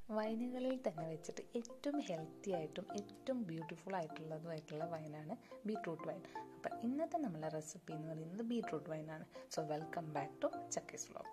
വൈനുകളിൽ തന്നെ വെച്ചിട്ട് ഏറ്റവും ഹെൽത്തി ആയിട്ടും ഏറ്റവും ബ്യൂട്ടിഫുൾ ആയിട്ടുള്ളതുമായിട്ടുള്ള വൈനാണ് ബീട്രൂട്ട് വൈൻ അപ്പം ഇന്നത്തെ നമ്മളെ റെസിപ്പി എന്ന് പറയുന്നത് ബീട്രൂട്ട് വൈനാണ് so welcome back to Chakkees vlog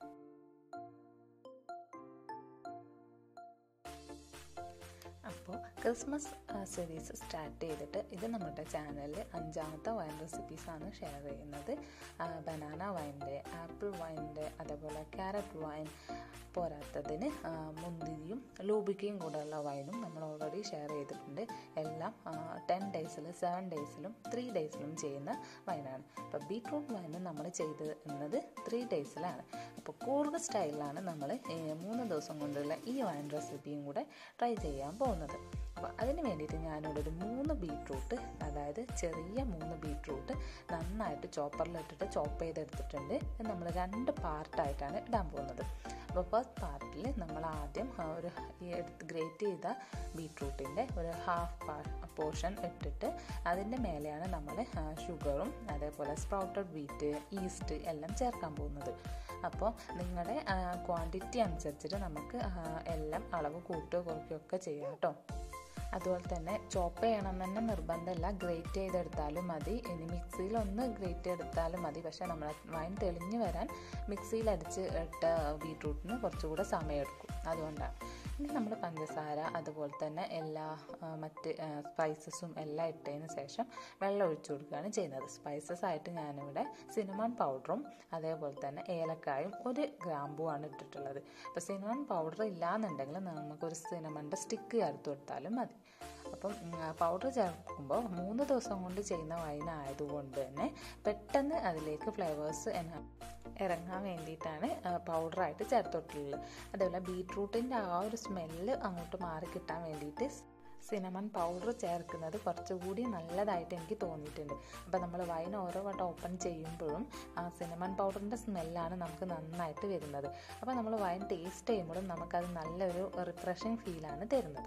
അപ്പോൾ ക്രിസ്മസ് സീരീസ് സ്റ്റാർട്ട് ചെയ്തിട്ട് ഇത് നമ്മുടെ ചാനലിൽ അഞ്ചാമത്തെ വൈൻ റെസിപ്പീസാണ് ഷെയർ ചെയ്യുന്നത് ബനാന വൈൻ്റെ ആപ്പിൾ വൈൻ്റെ അതേപോലെ ക്യാരറ്റ് വൈൻ പോരാത്തതിന് മുന്തിരിയും ലൂബിക്കയും കൂടെയുള്ള വൈനും നമ്മൾ ഓൾറെഡി ഷെയർ ചെയ്തിട്ടുണ്ട് എല്ലാം ടെൻ ഡേയ്സിൽ സെവൻ ഡേയ്സിലും ത്രീ ഡേയ്സിലും ചെയ്യുന്ന വൈനാണ് അപ്പോൾ ബീട്രൂട്ട് വൈന് നമ്മൾ ചെയ്തിരുന്നത് ത്രീ ഡേയ്സിലാണ് അപ്പോൾ കൂടുതൽ സ്റ്റൈലിലാണ് നമ്മൾ മൂന്ന് ദിവസം കൊണ്ടുള്ള ഈ വൈൻ റെസിപ്പിയും കൂടെ ട്രൈ ചെയ്യാൻ പോകുന്നത് അപ്പോൾ അതിന് വേണ്ടിയിട്ട് ഞാനിവിടെ ഒരു മൂന്ന് ബീട്രൂട്ട് അതായത് ചെറിയ മൂന്ന് ബീട്രൂട്ട് നന്നായിട്ട് ചോപ്പറിലിട്ടിട്ട് ചോപ്പ് ചെയ്തെടുത്തിട്ടുണ്ട് നമ്മൾ രണ്ട് പാർട്ടായിട്ടാണ് ഇടാൻ പോകുന്നത് അപ്പോൾ ഫസ്റ്റ് പാർട്ടിൽ നമ്മൾ ആദ്യം ഒരു ഈ എടുത്ത് ഗ്രേറ്റ് ചെയ്ത ബീട്രൂട്ടിൻ്റെ ഒരു ഹാഫ് പോർഷൻ ഇട്ടിട്ട് അതിൻ്റെ മേലെയാണ് നമ്മൾ ഷുഗറും അതേപോലെ സ്പ്രൗട്ടഡ് വീറ്റ് ഈസ്റ്റ് എല്ലാം ചേർക്കാൻ പോകുന്നത് അപ്പോൾ നിങ്ങളുടെ ക്വാണ്ടിറ്റി അനുസരിച്ചിട്ട് നമുക്ക് എല്ലാം അളവ് കൂട്ടുകയോ കുറയ്ക്കുകയോ ഒക്കെ ചെയ്യാം കേട്ടോ അതുപോലെ തന്നെ ചോപ്പ് ചെയ്യണം തന്നെ നിർബന്ധമല്ല ഗ്രേറ്റ് ചെയ്തെടുത്താലും മതി ഇനി മിക്സിയിൽ ഒന്ന് ഗ്രേറ്റ് ചെയ്തെടുത്താലും മതി പക്ഷേ നമ്മൾ വൈൻ തെളിഞ്ഞ് വരാൻ മിക്സിയിൽ അടിച്ച് ഇട്ട ബീട്രൂട്ടിന് കുറച്ചുകൂടെ സമയമെടുക്കും അതുകൊണ്ടാണ് ഇനി നമ്മൾ പഞ്ചസാര അതുപോലെ തന്നെ എല്ലാ മറ്റ് സ്പൈസസും എല്ലാം ഇട്ടതിന് ശേഷം വെള്ളം ഒഴിച്ചു കൊടുക്കുകയാണ് ചെയ്യുന്നത് സ്പൈസസ് ആയിട്ട് ഞാനിവിടെ സിനമൺ പൗഡറും അതേപോലെ തന്നെ ഏലക്കായും ഒരു ഗ്രാമ്പുമാണ് ഇട്ടിട്ടുള്ളത് അപ്പോൾ സിനമൺ പൗഡർ ഇല്ലാന്നുണ്ടെങ്കിൽ നമുക്കൊരു സിനമണിൻ്റെ സ്റ്റിക്ക് ചേർത്ത് കൊടുത്താലും മതി അപ്പം പൗഡർ ചേർക്കുമ്പോൾ മൂന്ന് ദിവസം കൊണ്ട് ചെയ്യുന്ന വൈൻ ആയതുകൊണ്ട് തന്നെ പെട്ടെന്ന് അതിലേക്ക് ഫ്ലേവേഴ്സ് ഇറങ്ങാൻ വേണ്ടിയിട്ടാണ് പൗഡറായിട്ട് ചേർത്തിട്ടുള്ളത് അതേപോലെ ബീട്രൂട്ടിൻ്റെ ആ ഒരു സ്മെല്ല് അങ്ങോട്ട് മാറി കിട്ടാൻ വേണ്ടിയിട്ട് സിനമൺ പൗഡർ ചേർക്കുന്നത് കുറച്ചുകൂടി നല്ലതായിട്ട് എനിക്ക് തോന്നിയിട്ടുണ്ട് അപ്പോൾ നമ്മൾ വൈൻ ഓരോ വട്ടം ഓപ്പൺ ചെയ്യുമ്പോഴും ആ സിനമൺ പൗഡറിൻ്റെ സ്മെല്ലാണ് നമുക്ക് നന്നായിട്ട് വരുന്നത് അപ്പോൾ നമ്മൾ വൈൻ ടേസ്റ്റ് ചെയ്യുമ്പോഴും നമുക്കത് നല്ലൊരു റിഫ്രഷിങ് ഫീലാണ് തരുന്നത്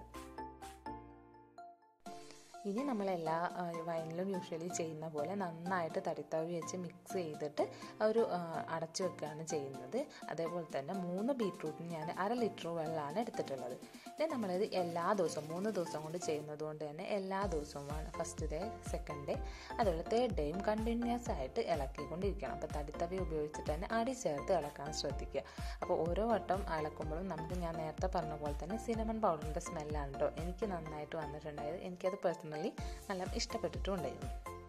ഇനി നമ്മൾ എല്ലാ വൈനിലും യൂഷ്വലി ചെയ്യുന്ന പോലെ നന്നായിട്ട് തടിത്തവി വെച്ച് മിക്സ് ചെയ്തിട്ട് ഒരു അടച്ചു വെക്കുകയാണ് ചെയ്യുന്നത് അതേപോലെ തന്നെ മൂന്ന് ബീട്രൂട്ടിന് ഞാൻ അര ലിറ്റർ വെള്ളമാണ് എടുത്തിട്ടുള്ളത് ഇത് നമ്മളിത് എല്ലാ ദിവസവും മൂന്ന് ദിവസം കൊണ്ട് ചെയ്യുന്നത് കൊണ്ട് തന്നെ എല്ലാ ദിവസവും ഫസ്റ്റ് ഡേ സെക്കൻഡ് ഡേ അതുപോലെ തേർഡ് ഡേയും കണ്ടിന്യൂസ് ആയിട്ട് ഇളക്കിക്കൊണ്ടിരിക്കണം അപ്പോൾ തടിത്തവി ഉപയോഗിച്ചിട്ട് തന്നെ അടി ചേർത്ത് ഇളക്കാൻ ശ്രദ്ധിക്കുക അപ്പോൾ ഓരോ വട്ടം ഇളക്കുമ്പോഴും നമുക്ക് ഞാൻ നേരത്തെ പറഞ്ഞ പോലെ തന്നെ സിനമൺ പൗഡറിൻ്റെ സ്മെല്ലാണ് കേട്ടോ എനിക്ക് നന്നായിട്ട് വന്നിട്ടുണ്ടായത് എനിക്കത് പേഴ്സണൽ പേഴ്സണലി നല്ല ഇഷ്ടപ്പെട്ടിട്ടുണ്ടായിരുന്നു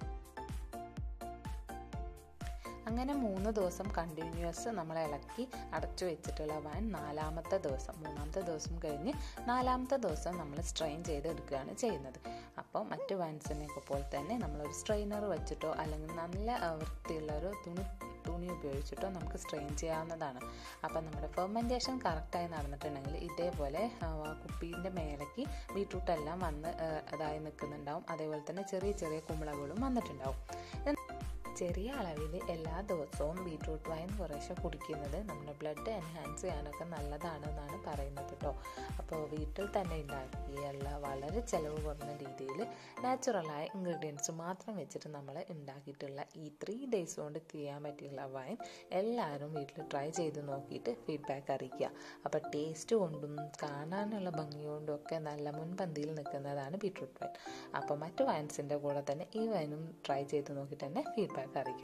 അങ്ങനെ മൂന്ന് ദിവസം കണ്ടിന്യൂസ് നമ്മൾ ഇളക്കി അടച്ചു വെച്ചിട്ടുള്ള വൈൻ നാലാമത്തെ ദിവസം മൂന്നാമത്തെ ദിവസം കഴിഞ്ഞ് നാലാമത്തെ ദിവസം നമ്മൾ സ്ട്രെയിൻ ചെയ്ത് എടുക്കുകയാണ് ചെയ്യുന്നത് അപ്പോൾ മറ്റ് വൈൻസിനെയൊക്കെ പോലെ തന്നെ നമ്മളൊരു സ്ട്രെയിനർ വെച്ചിട്ടോ അല്ലെങ്കിൽ നല്ല വൃത്തിയുള്ള ഒരു തുണി തുണി ഉപയോഗിച്ചിട്ടോ നമുക്ക് സ്ട്രെയിൻ ചെയ്യാവുന്നതാണ് അപ്പം നമ്മുടെ ഫെർമെൻറ്റേഷൻ കറക്റ്റായി നടന്നിട്ടുണ്ടെങ്കിൽ ഇതേപോലെ കുപ്പീൻ്റെ മേലേക്ക് ബീട്രൂട്ട് എല്ലാം വന്ന് അതായി നിൽക്കുന്നുണ്ടാവും അതേപോലെ തന്നെ ചെറിയ ചെറിയ കുമ്പളകളും വന്നിട്ടുണ്ടാവും ചെറിയ അളവിൽ എല്ലാ ദിവസവും ബീട്രൂട്ട് വൈൻ കുറേശ്ശെ കുടിക്കുന്നത് നമ്മുടെ ബ്ലഡ് എൻഹാൻസ് ചെയ്യാനൊക്കെ നല്ലതാണെന്നാണ് പറയുന്നത് കേട്ടോ അപ്പോൾ വീട്ടിൽ തന്നെ ഉണ്ടാക്കിയുള്ള വളരെ ചിലവ് കുറഞ്ഞ രീതിയിൽ നാച്ചുറലായ ഇൻഗ്രീഡിയൻസ് മാത്രം വെച്ചിട്ട് നമ്മൾ ഉണ്ടാക്കിയിട്ടുള്ള ഈ ത്രീ ഡേയ്സ് കൊണ്ട് ചെയ്യാൻ പറ്റിയുള്ള വൈൻ എല്ലാവരും വീട്ടിൽ ട്രൈ ചെയ്ത് നോക്കിയിട്ട് ഫീഡ്ബാക്ക് അറിയിക്കുക അപ്പോൾ ടേസ്റ്റ് കൊണ്ടും കാണാനുള്ള ഭംഗി കൊണ്ടും ഒക്കെ നല്ല മുൻപന്തിയിൽ നിൽക്കുന്നതാണ് ബീട്രൂട്ട് വൈൻ അപ്പോൾ മറ്റു വൈൻസിൻ്റെ കൂടെ തന്നെ ഈ വൈനും ട്രൈ ചെയ്ത് നോക്കിയിട്ട് തന്നെ ഫീഡ്ബാക്ക് അറിയിക്കും